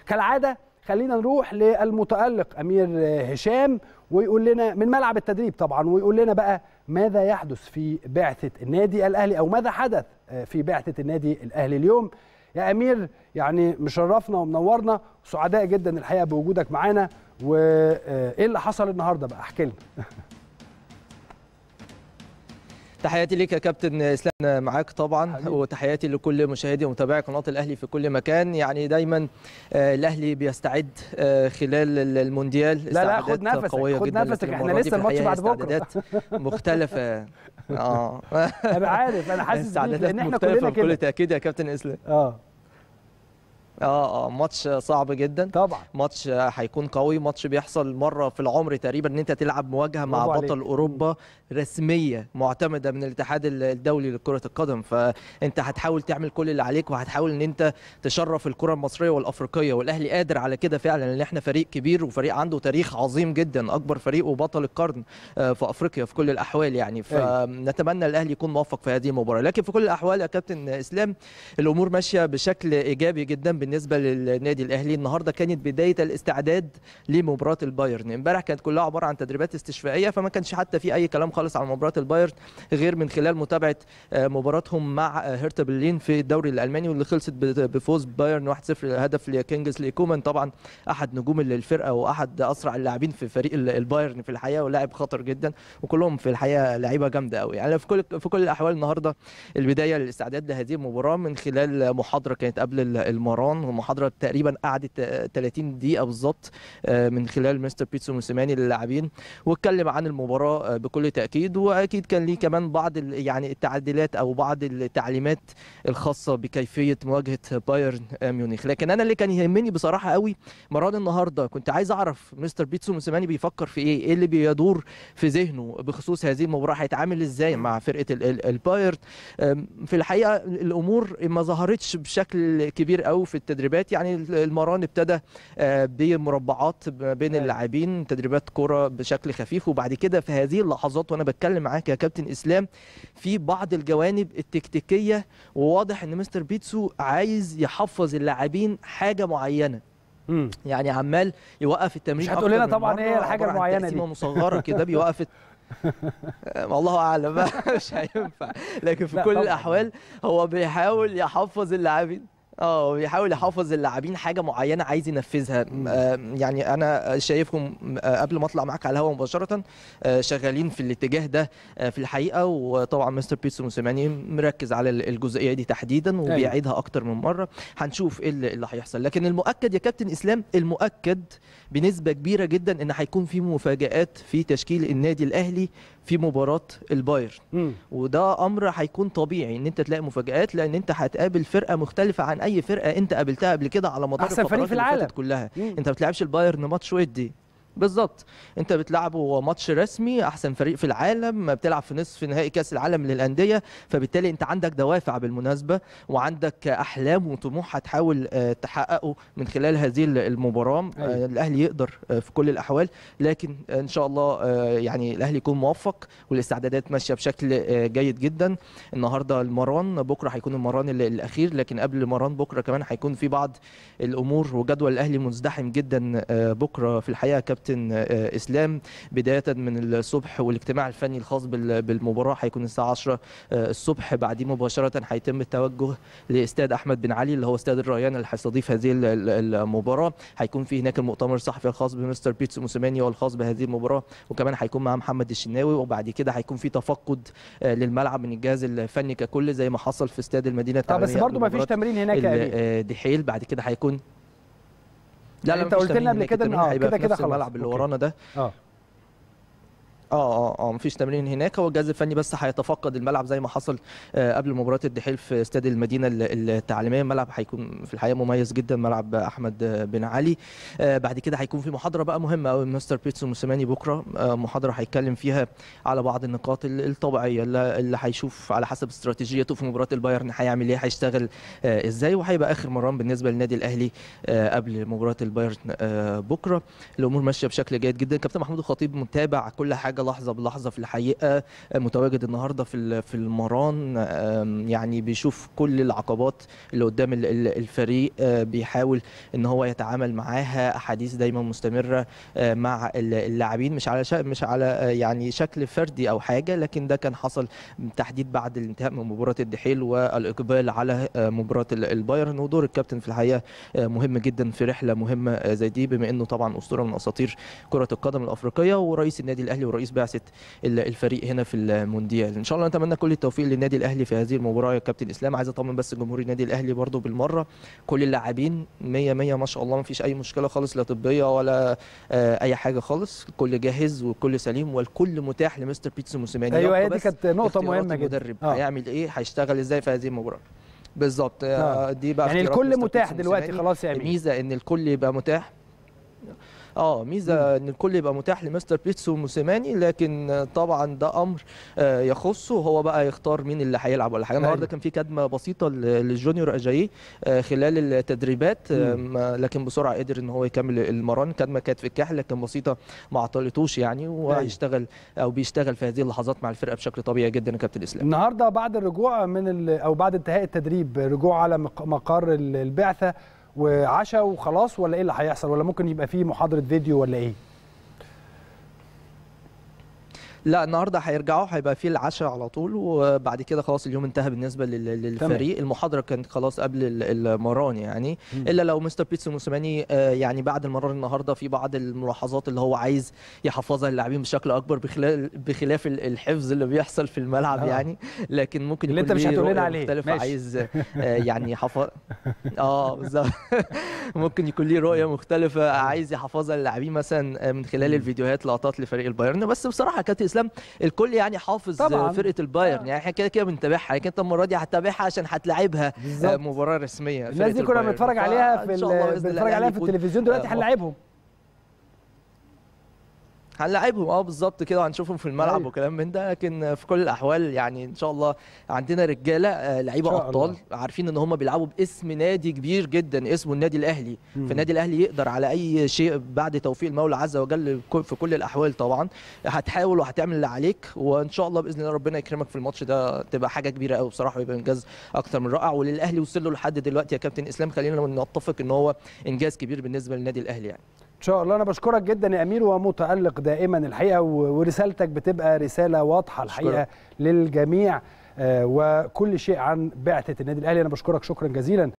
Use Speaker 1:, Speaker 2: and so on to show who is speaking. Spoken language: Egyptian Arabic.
Speaker 1: كالعاده خلينا نروح للمتالق امير هشام ويقول لنا من ملعب التدريب طبعا ويقول لنا بقى ماذا يحدث في بعثه النادي الاهلي او ماذا حدث في بعثه النادي الاهلي اليوم يا امير يعني مشرفنا ومنورنا سعداء جدا الحقيقه بوجودك معانا وايه اللي حصل النهارده بقى احكي لنا
Speaker 2: تحياتي ليك يا كابتن اسلام معاك طبعا حبيب. وتحياتي لكل مشاهدي ومتابعي قناه الاهلي في كل مكان يعني دايما الاهلي بيستعد خلال المونديال
Speaker 1: لا لا خد نفسك
Speaker 2: قويه
Speaker 1: خد
Speaker 2: جدا
Speaker 1: نفسك احنا لسه الماتش بعد بكره
Speaker 2: مختلفه اه
Speaker 1: انا عارف انا حاسس بيك لان احنا كلنا كده
Speaker 2: بكل تاكيد يا كابتن اسلام
Speaker 1: اه
Speaker 2: اه اه ماتش صعب جدا
Speaker 1: طبعا
Speaker 2: ماتش هيكون قوي ماتش بيحصل مره في العمر تقريبا ان انت تلعب مواجهه مع بطل عليك. اوروبا رسميه معتمده من الاتحاد الدولي لكره القدم فانت هتحاول تعمل كل اللي عليك وهتحاول ان انت تشرف الكره المصريه والافريقيه والاهلي قادر على كده فعلا لان احنا فريق كبير وفريق عنده تاريخ عظيم جدا اكبر فريق وبطل القرن في افريقيا في كل الاحوال يعني فنتمنى الاهلي يكون موفق في هذه المباراه لكن في كل الاحوال يا كابتن اسلام الامور ماشيه بشكل ايجابي جدا بالنسبه للنادي الاهلي النهارده كانت بدايه الاستعداد لمباراه البايرن امبارح كانت كلها عباره عن تدريبات استشفائيه فما كانش حتى في اي كلام خالص عن مباراه البايرن غير من خلال متابعه مباراتهم مع هيرتا برلين في الدوري الالماني واللي خلصت بفوز بايرن 1-0 هدف لكينجز كومان طبعا احد نجوم الفرقه واحد اسرع اللاعبين في فريق البايرن في الحقيقه ولاعب خطر جدا وكلهم في الحقيقه لعيبه جامده قوي يعني في كل في كل الاحوال النهارده البدايه للاستعداد لهذه المباراه من خلال محاضره كانت قبل المران ومحاضره تقريبا قعدت 30 دقيقه بالظبط من خلال مستر بيتسو موسيماني للاعبين واتكلم عن المباراه بكل تاكيد واكيد كان ليه كمان بعض يعني التعديلات او بعض التعليمات الخاصه بكيفيه مواجهه بايرن ميونخ لكن انا اللي كان يهمني بصراحه قوي مران النهارده كنت عايز اعرف مستر بيتسو موسيماني بيفكر في ايه ايه اللي بيدور في ذهنه بخصوص هذه المباراه هيتعامل ازاي مع فرقه البايرن في الحقيقه الامور ما ظهرتش بشكل كبير قوي في التدريبات يعني المران ابتدى بمربعات بين اللاعبين تدريبات كره بشكل خفيف وبعد كده في هذه اللحظات وانا بتكلم معاك يا كابتن اسلام في بعض الجوانب التكتيكيه وواضح ان مستر بيتسو عايز يحفظ اللاعبين حاجه معينه
Speaker 1: مم.
Speaker 2: يعني عمال يوقف التمرين
Speaker 1: مش هتقول لنا طبعا ايه الحاجه المعينه دي
Speaker 2: مصغره كده بيوقف والله اعلم مش هينفع لكن في كل الاحوال هو بيحاول يحفظ اللاعبين اه بيحاول يحافظ اللاعبين حاجه معينه عايز ينفذها آه يعني انا شايفكم آه قبل ما اطلع معاك على الهواء مباشره آه شغالين في الاتجاه ده في الحقيقه وطبعا مستر بيتسو موسيماني مركز على الجزئيه دي تحديدا وبيعيدها اكتر من مره هنشوف ايه اللي هيحصل لكن المؤكد يا كابتن اسلام المؤكد بنسبه كبيره جدا ان هيكون في مفاجات في تشكيل النادي الاهلي في مباراه البايرن وده امر هيكون طبيعي ان انت تلاقي مفاجات لان انت هتقابل فرقه مختلفه عن اي فرقه انت قابلتها قبل كده على مدار
Speaker 1: احسن فريق في العالم
Speaker 2: كلها مم. انت ما بتلعبش البايرن ماتش ودي بالظبط انت بتلعبه ماتش رسمي احسن فريق في العالم بتلعب في نصف نهائي كاس العالم للانديه فبالتالي انت عندك دوافع بالمناسبه وعندك احلام وطموح هتحاول تحققه من خلال هذه المباراه أيوة. الاهلي يقدر في كل الاحوال لكن ان شاء الله يعني الاهلي يكون موفق والاستعدادات ماشيه بشكل جيد جدا النهارده المران بكره هيكون المران الاخير لكن قبل المران بكره كمان هيكون في بعض الامور وجدول الاهلي مزدحم جدا بكره في الحقيقه كابتن اسلام بدايه من الصبح والاجتماع الفني الخاص بالمباراه هيكون الساعه 10 الصبح بعديه مباشره هيتم التوجه لاستاد احمد بن علي اللي هو استاد الريان اللي هيستضيف هذه المباراه هيكون في هناك المؤتمر الصحفي الخاص بمستر بيتسو موسيماني والخاص بهذه المباراه وكمان هيكون مع محمد الشناوي وبعد كده هيكون في تفقد للملعب من الجهاز الفني ككل زي ما حصل في استاد المدينه
Speaker 1: التعليميه بس برضه ما فيش تمرين هناك
Speaker 2: يا دحيل بعد كده هيكون
Speaker 1: لا لا انت قلت لنا قبل كده ان
Speaker 2: كده كده خلاص الملعب اللي ورانا ده
Speaker 1: اه
Speaker 2: اه اه اه مفيش تمرين هناك هو الجهاز الفني بس هيتفقد الملعب زي ما حصل آه قبل مباراه الدحيل في استاد المدينه التعليميه الملعب هيكون في الحقيقه مميز جدا ملعب احمد بن علي آه بعد كده هيكون في محاضره بقى مهمه قوي مستر بيتسو موسيماني بكره آه محاضره هيتكلم فيها على بعض النقاط الطبيعيه اللي هيشوف على حسب استراتيجيته في مباراه البايرن هيعمل ايه هيشتغل آه ازاي وهيبقى اخر مران بالنسبه للنادي الاهلي آه قبل مباراه البايرن آه بكره الامور ماشيه بشكل جيد جدا كابتن محمود الخطيب متابع كل حاجه حاجه لحظه بلحظه في الحقيقه متواجد النهارده في في المران يعني بيشوف كل العقبات اللي قدام الفريق بيحاول ان هو يتعامل معاها احاديث دايما مستمره مع اللاعبين مش على مش على يعني شكل فردي او حاجه لكن ده كان حصل تحديد بعد الانتهاء من مباراه الدحيل والاقبال على مباراه البايرن ودور الكابتن في الحقيقه مهم جدا في رحله مهمه زي دي بما انه طبعا اسطوره من اساطير كره القدم الافريقيه ورئيس النادي الاهلي ورئيس بعثه الفريق هنا في المونديال ان شاء الله نتمنى كل التوفيق للنادي الاهلي في هذه المباراه يا كابتن اسلام عايز اطمن بس جمهور النادي الاهلي برده بالمره كل اللاعبين 100 100 ما شاء الله ما فيش اي مشكله خالص لا طبيه ولا اي حاجه خالص الكل جاهز والكل سليم والكل متاح لمستر بيتسو موسيماني
Speaker 1: ايوه هي دي كانت نقطه مهمه جدا
Speaker 2: المدرب آه. هيعمل ايه هيشتغل ازاي في هذه المباراه بالظبط آه. دي بقى
Speaker 1: يعني الكل متاح دلوقتي خلاص يا
Speaker 2: الميزه ان الكل يبقى متاح اه ميزه ان الكل يبقى متاح لمستر بيتسو موسيماني لكن طبعا ده امر يخصه هو بقى يختار مين اللي هيلعب ولا حاجه النهارده كان في كدمه بسيطه للجونيور اجاي خلال التدريبات لكن بسرعه قدر ان هو يكمل المران كدمه كانت في الكاحل لكن بسيطه ما عطلتوش يعني وهيشتغل او بيشتغل في هذه اللحظات مع الفرقه بشكل طبيعي جدا يا كابتن اسلام
Speaker 1: النهارده بعد الرجوع من او بعد انتهاء التدريب رجوع على مقر البعثه وعشاء وخلاص ولا ايه اللي هيحصل ولا ممكن يبقى فيه محاضره فيديو ولا ايه
Speaker 2: لا النهارده هيرجعوا هيبقى فيه العشاء على طول وبعد كده خلاص اليوم انتهى بالنسبه للفريق تمام. المحاضره كانت خلاص قبل المران يعني م. الا لو مستر بيتسو موسيماني يعني بعد المران النهارده في بعض الملاحظات اللي هو عايز يحفظها للاعبين بشكل اكبر بخلاف بخلاف الحفظ اللي بيحصل في الملعب آه. يعني لكن ممكن
Speaker 1: اللي انت مش هتقول لنا عليه
Speaker 2: مختلفه عايز يعني يحفظ اه بالظبط ممكن يكون ليه رؤيه مختلفه عايز يحفظها للاعبين مثلا من خلال الفيديوهات لقطات لفريق البايرن بس بصراحه كابتن اسلام الكل يعني حافظ طبعا. فرقه البايرن يعني احنا كده كده بنتابعها لكن انت المره دي هتتابعها عشان هتلاعبها مباراه رسميه
Speaker 1: الناس دي كنا بنتفرج عليها في بنتفرج عليها في التلفزيون دلوقتي هنلاعبهم
Speaker 2: هنلاعبهم اه بالظبط كده وهنشوفهم في الملعب أيوه. وكلام من ده لكن في كل الاحوال يعني ان شاء الله عندنا رجاله آه لعيبه ابطال الله. عارفين ان هم بيلعبوا باسم نادي كبير جدا اسمه النادي الاهلي فالنادي الاهلي يقدر على اي شيء بعد توفيق المولى عز وجل في كل الاحوال طبعا هتحاول وهتعمل اللي عليك وان شاء الله باذن الله ربنا يكرمك في الماتش ده تبقى حاجه كبيره قوي بصراحه ويبقى انجاز اكتر من رائع وللاهلي وصل له لحد دلوقتي يا كابتن اسلام خلينا نتفق ان هو انجاز كبير بالنسبه للنادي الاهلي يعني
Speaker 1: ان شاء الله انا بشكرك جدا يا امير ومتالق دائما الحقيقه ورسالتك بتبقى رساله واضحه الحقيقه للجميع وكل شيء عن بعثه النادي الاهلي انا بشكرك شكرا جزيلا